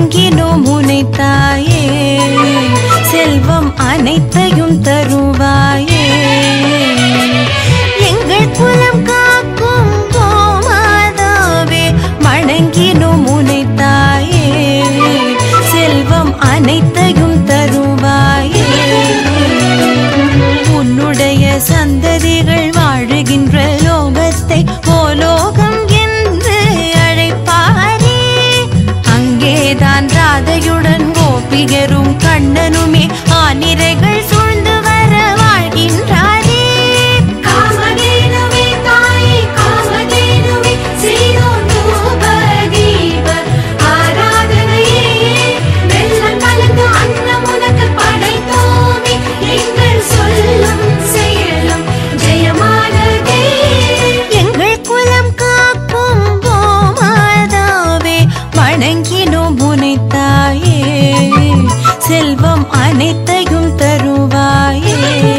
வணங்கினோம் உனை தாயே செல்வம் அனைத்தையும் தருவாயே எங்கள் குலம் காக்கும் கோமாதாவே வணங்கினோம் உனை தாயே செல்வம் அனைத்தையும் தருவாயே உன்னுடைய சந்ததிகள் வாழுகின்ற லோகத்தை ஓலோகம் என்று அழைப்பாரே அங்கேதான் ராதையுடன் கோபிகரும் கண்ணனுமே ஆனிரைகள் சூழ்ந்து வர வாழ்கின்றாரே காமதேனுவே தாயே காமதேனுவே செய்தோம் தூப தீப ஆராதனையே வெள்ளம் கலந்து அன்னம் உனக்கு படைத்தோமே எங்கள் சொல்லும் செயலும் ஜெயமானதே எங்கள் குலம் காக்கும் கோமாதாவே வணங்கினோம் உனை தாயே செல்வம் அனைத்தையும் தருவாயே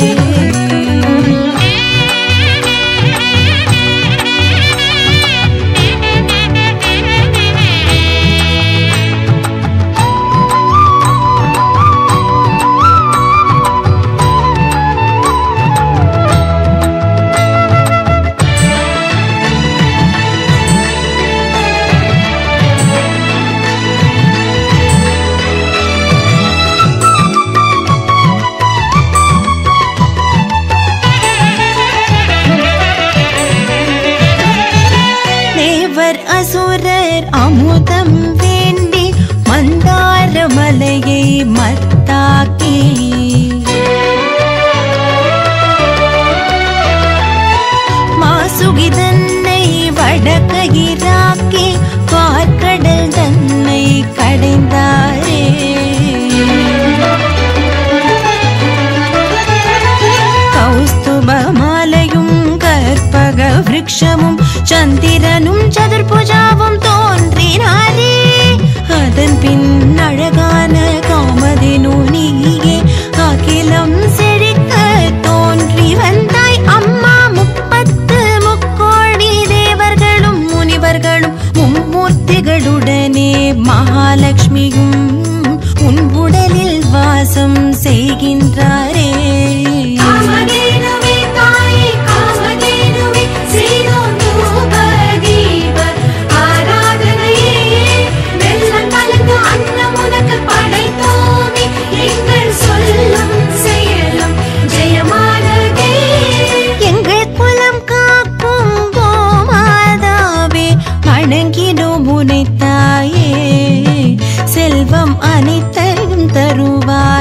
தேவர் அசுரர் அமுதம் வேண்டி மந்தார மலையை மத்தாக்கி மாசுகி தன்னை வடக்கயிராக்கி பார்க்கடல் தன்னை கடைந்தாரே கௌஸ்துப மாலையும் கற்பக விருட்சமும் சந்திரனும் சதுர்புஜாவும் தோன்றினாரே அதன் பின் அழகான காமதேனு நீயே அகிலம் செழிக்க தோன்றி வந்தாய் அம்மா முப்பத்து முக்கோடி தேவர்களும் முனிவர்களும் மும்மூர்த்திகளுடனே மகாலட்சுமியும் உன் உடலில் வாசம் செய்கின்றாரே காமதேனுவே தாயே காமதேனுவே செய்தோம் தூப தீப ஆராதனையே வெள்ளம் கலந்து அன்னம் உனக்கு படைத்தோமே எங்கள் சொல்லும் செயலும் ஜெயமானதே எங்கள் குலம் காக்கும் கோமாதாவே வணங்கினோம் உனை தாயே செல்வம் அனைத்தையும் தருவாய்